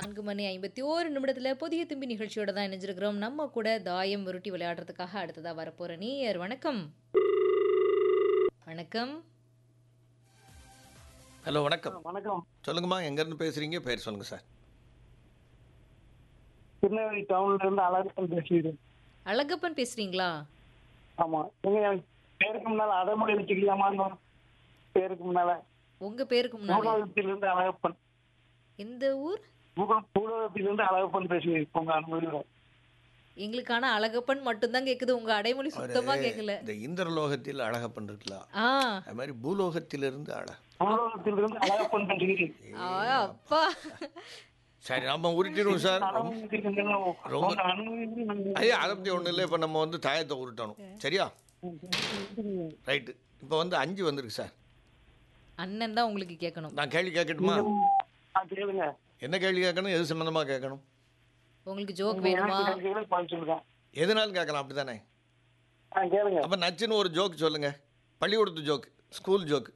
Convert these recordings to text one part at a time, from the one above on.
நான்கு மணி ஐம்பத்தி ஓரு நிமிடத்துல புதிய தும்பி நிகழ்ச்சியோட தான் இணைஞ்சிருக்கிறோம் நம்ம கூட தாயம் உருட்டி விளையாடுறதுக்காக அடுத்ததா வரப்போற நீயர் வணக்கம் வணக்கம் ஹலோ வணக்கம் வணக்கம் சொல்லுங்கம்மா எங்கேருந்து பேசுகிறீங்க பேர் சொல்லுங்கள் சார் திருநெல்வேலி டவுன்ல இருந்து அழகப்பன் பேசுகிறேன் அழகப்பன் பேசுறீங்களா ஆமா நீங்க எனக்கு பேருக்கு முன்னால அடைமொழி வச்சுக்கலாமா பேருக்கு முன்னால உங்க பேருக்கு முன்னாடி பூலோகத்திலிருந்து அழகப்பன் எந்த ஊர் பூகோ- பூலோகத்திலிருந்து அழகப்பன் பேசுகிறேன் உங்க அனுமதியோட எங்களுக்கான அழகப்பன் மட்டும்தான் கேக்குது உங்க அடைமொழி சுத்தமா கேட்கல இந்த இந்திரலோகத்தில் அழகப்பன் இருக்கலாம் ஆ அது மாதிரி பூலோகத்திலிருந்து அழ பூலோகத்திலிருந்து அழகப்பன் பேசுகிறேன் ஆ, அப்பா சரி நம்ம உருட்டிடுவோம் சார் ரொம்ப- உங்க அனுமதி நாங்க- ஐயா அதை பற்றி ஒன்றும் இல்லை இப்போ நம்ம வந்து தாயத்தை உருட்டணும் சரியா ரைட்டு இப்போ வந்து அஞ்சு வந்திருக்கு சார் அண்ணன் தான் உங்களுக்கு கேட்கணும் நான் கேள்வி கேட்கட்டுமா ஆ, கேளுங்க என்ன கேள்வி கேட்கணும் எது சம்மந்தமாக கேட்கணும் உங்களுக்கு ஜோக் வேணுமா எனக்கு கேள்வி பதில் சொல்லுங்க எதுனாலும் கேட்கலாம் அப்படி தானே ஆ கேளுங்க அப்போ நச்சுன்னு ஒரு ஜோக் சொல்லுங்கள் பள்ளிக்கூடத்து ஜோக் ஸ்கூல் ஜோக்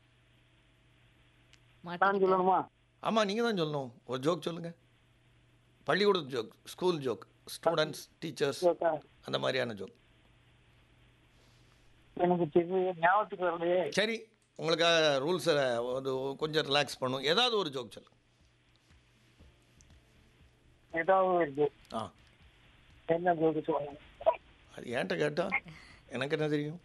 நான் மாட்டி சொல்லணுமா ஆமாம் நீங்கள் தான் சொல்லணும் ஒரு ஜோக் சொல்லுங்கள் பள்ளிக்கூடத்து joke school joke students teachers கேட்டா, அந்த மாதிரியான ஜோக் எனக்கு தெரியல ஞாபகத்துக்கு வரலையே சரி உங்களுக்காக ரூல்ஸை வந்து கொஞ்சம் ரிலாக்ஸ் பண்ணும் ஏதாவது ஒரு ஜோக் சொல்லு ஏதாவது இருக்கு ஆ என்ன ஜோக்கு சொல்லுங்க அது ஏன்ட்ட கேட்டா எனக்கு என்ன தெரியும்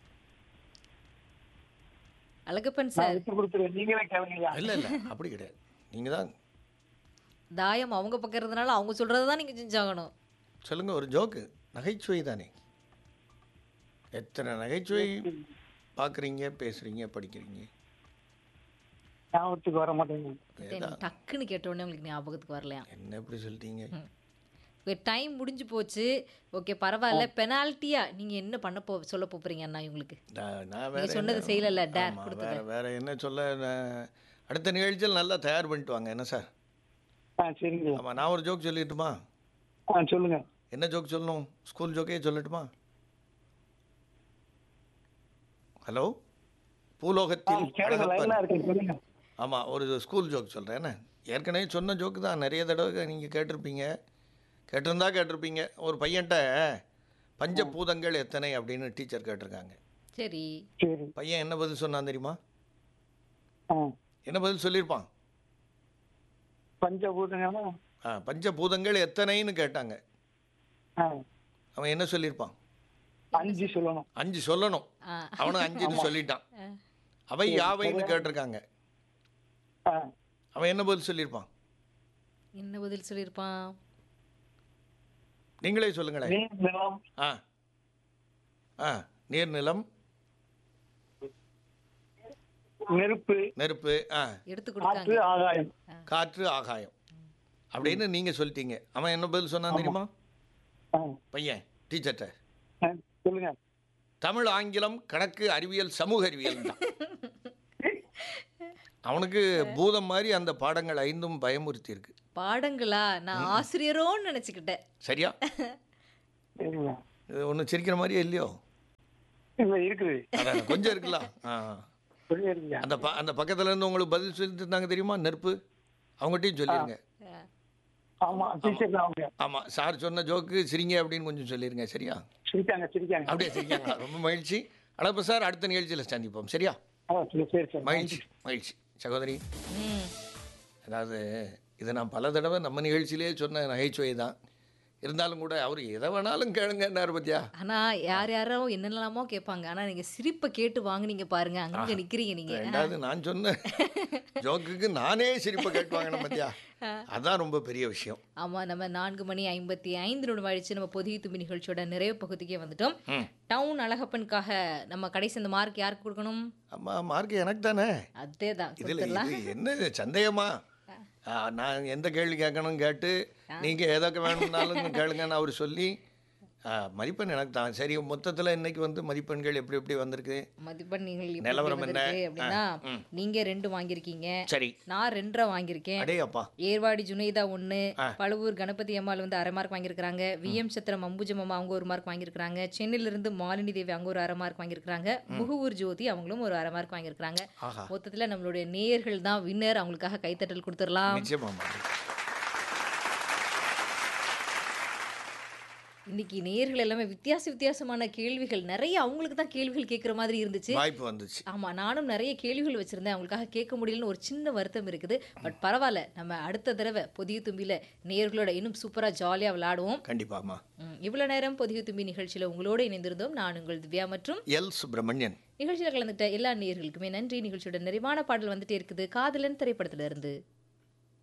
அழகப்பன் நான் சார் விட்டு கொடுத்துருவேன் நீங்களே கேளுங்க இல்லை இல்லை அப்படி கிடையாது நீங்கள் தான் தாயம் அவங்க பக்கம் இருந்தனால அவங்க சொல்றதை தான் நீங்க செஞ்சாகணும் சொல்லுங்கள் ஒரு ஜோக்கு நகைச்சுவை தானே எத்தனை நகைச்சுவை பார்க்குறீங்க பேசுகிறீங்க படிக்கிறீங்க ஞாபகத்துக்கு வர மாட்டேங்குது தென் டக்குன்னு கேட்ட உடனே உங்களுக்கு ஞாபகத்துக்கு வரலையா என்ன இப்படி சொல்லிட்டீங்க டைம் முடிஞ்சு போச்சு ஓகே பரவாயில்ல பெனால்ட்டியா நீங்க என்ன பண்ண போ சொல்ல போறீங்க அண்ணா இவங்களுக்கு நான் நான் நீங்க வேற சொன்னது என்ன- செய்யலல்ல, dare ஆமா, கொடுத்தது. வேற வேற என்ன சொல்ல நான் அடுத்த நிகழ்ச்சியில் நல்லா தயார் பண்ணிட்டு வாங்க என்ன சார் ஆ சரிங்க ஆமாம் நான் ஒரு ஜோக் சொல்லிட்டுமா ஆ சொல்லுங்க என்ன ஜோக் சொல்லணும் ஸ்கூல் ஜோக்கே சொல்லட்டுமா ஹலோ ஆ, பூலோகத்தில் கேளுங்க லைனா அழகப்பன் இருக்கு சொல்லுங்க ஆமாம் ஒரு ஸ்கூல் ஜோக் சொல்கிறேன் என்ன ஏற்கனவே சொன்ன ஜோக்கு தான் நிறைய தடவை நீங்கள் கேட்டிருப்பீங்க கேட்டிருந்தா கேட்டிருப்பீங்க ஒரு பையன்ட்ட பஞ்சபூதங்கள் எத்தனை அப்படின்னு டீச்சர் கேட்டிருக்காங்க சரி சரி பையன் என்ன பதில் சொன்னான் தெரியுமா ஆ என்ன பதில் சொல்லியிருப்பான் பஞ்சபூதங்கன்னா ஆ பஞ்சபூதங்கள் எத்தனைன்னு கேட்டாங்க ஆ அவன் என்ன சொல்லியிருப்பான் அஞ்சு சொல்லணும் அஞ்சு சொல்லணும் ஆ அவனும் அஞ்சுன்னு சொல்லிட்டான் அவை யாவைன்னு கேட்டிருக்காங்க ஆ அவன் என்ன பதில் சொல்லியிருப்பான் என்ன பதில் சொல்லியிருப்பான் நீங்களே சொல்லுங்களேன் நீர் நிலம் ஆ ஆ நீர்நிலம் நெருப்பு நெருப்பு ஆ எடுத்து காற்று கொடுத்தாங்க ஆகாயம் காற்று ஆகாயம் அப்படின்னு நீங்கள் சொல்லிட்டீங்க அவன் என்ன பதில் சொன்னான் தெரியுமா ஆ பையன் டீச்சர்கிட்ட ஆ, சொல்லுங்க தமிழ் ஆங்கிலம் கணக்கு அறிவியல் சமூக அறிவியல் தான் அவனுக்கு பூதம் மாதிரி அந்த பாடங்கள் ஐந்தும் பயமுறுத்தி இருக்கு பாடங்களா நான் ஆசிரியரோன்னு நினைச்சுக்கிட்டேன் சரியா சரிங்க இது ஒன்றும் சிரிக்கிற மாதிரியே இல்லையோ இல்ல இருக்குது அதான் கொஞ்சம் இருக்கலாம் ஆ புரிய இருக்குங்க அந்த ப அந்த பக்கத்துல இருந்து உங்களுக்கு பதில் சொல்லிட்டு இருந்தாங்க தெரியுமா நெருப்பு அவங்ககிட்டயும் சொல்லிடுங்க ஆமா டீச்சர் தான் அவங்க ஆமாம் சார் சொன்ன ஜோக்கு சிரிங்க அப்படின்னு கொஞ்சம் சொல்லிடுங்க சரியா சிரிக்காங்க சிரிக்காங்க அப்படியே சிரிக்காங்களா ரொம்ப மகிழ்ச்சி அழப்பு சார் அடுத்த நிகழ்ச்சியில் சந்திப்போம் சரியா ஆ சரி சரி சரி மகிழ்ச்சி மகிழ்ச்சி சகோதரி ம் அதாவது இதை நான் பல தடவை நம்ம நிகழ்ச்சியிலே சொன்ன நகைச்சுவை தான் இருந்தாலும் கூட அவர் எதை வேணாலும் கேளுங்கன்னாரு பத்தியா ஆனா யார் யாரோ என்னென்னலாமோ கேட்பாங்க ஆனா நீங்க சிரிப்பை கேட்டு வாங்குனீங்க பாருங்க அங்க நிக்கிறீங்க நீங்க ரெண்டாவது நான் சொன்ன ஜோக்குக்கு நானே சிரிப்பை கேட்டு வாங்கினேன் பத்தியா அதான் ரொம்ப பெரிய விஷயம் ஆமா நம்ம நான்கு மணி ஐம்பத்தி ஐந்து நிமிடம் ஆயிடுச்சு நம்ம பொதிய தும்பி நிகழ்ச்சியோட நிறைவு பகுதிக்கே வந்துட்டோம் ம். டவுன் அழகப்பனுக்காக நம்ம கடைசி அந்த மார்க் யாருக்கு கொடுக்கணும் அம்மா மார்க் எனக்கு தானே அதே தான் இதில் இது என்ன இது சந்தேகமா ஆ, நான் எந்த கேள்வி கேட்கணும் கேட்டு நீங்கள் எதற்கு வேணும்னாலும் கேளுங்கன்னு அவர் சொல்லி ஆ, மதிப்பெண் எனக்கு தான் சரி மொத்தத்தில் இன்னைக்கு வந்து மதிப்பெண்கள் எப்படி எப்படி வந்திருக்கு மதிப்பெண் நீங்கள் எப்படி நிலவரம் எப்படி என்ன? வந்திருக்கு அப்படின்னா ஆ, ம். நீங்க ரெண்டு வாங்கியிருக்கீங்க சரி நான் ரெண்டரை வாங்கியிருக்கேன் அடே அப்பா ஏர்வாடி ஜுனைதா ஒன்று ஆ. பழுவூர் கணபதி அம்மாள் வந்து அரை மார்க் வாங்கியிருக்காங்க விஎம் சத்திரம் அம்புஜம் அம்மா அவங்க ஒரு மார்க் வாங்கியிருக்காங்க சென்னையிலிருந்து மாலினி தேவி அவங்க ஒரு அரை மார்க் வாங்கியிருக்காங்க முகவூர் ஜோதி அவங்களும் ஒரு அரை மார்க் வாங்கியிருக்காங்க ஆஹா மொத்தத்தில் நம்மளுடைய நேயர்கள் தான் வின்னர் அவங்களுக்காக கைத்தட்டல் கொடுத்துடலாம் நிச்சயமா இன்னைக்கு நேர்கள் எல்லாமே வித்தியாச வித்தியாசமான கேள்விகள் நிறைய அவங்களுக்கு தான் கேள்விகள் கேட்குற மாதிரி இருந்துச்சு வாய்ப்பு வந்துச்சு ஆமா நானும் நிறைய கேள்விகள் வச்சிருந்தேன் அவங்களுக்காக கேட்க முடியலன்னு ஒரு சின்ன வருத்தம் இருக்குது பட் பரவாயில்ல நம்ம அடுத்த தடவை பொதிய தும்பியில நேர்களோட இன்னும் சூப்பரா ஜாலியா விளையாடுவோம் கண்டிப்பாம்மா ம், இவ்வளவு நேரம் பொதிய தும்பி நிகழ்ச்சியில உங்களோட இணைந்திருந்தோம் நான் உங்கள் திவ்யா மற்றும் எல் சுப்பிரமணியன் நிகழ்ச்சியில் கலந்துட்ட எல்லா நேயர்களுக்குமே நன்றி நிகழ்ச்சியோட நிறைவான பாடல் வந்துட்டே இருக்குது காதலன் திரைப்படத்துல இருந்து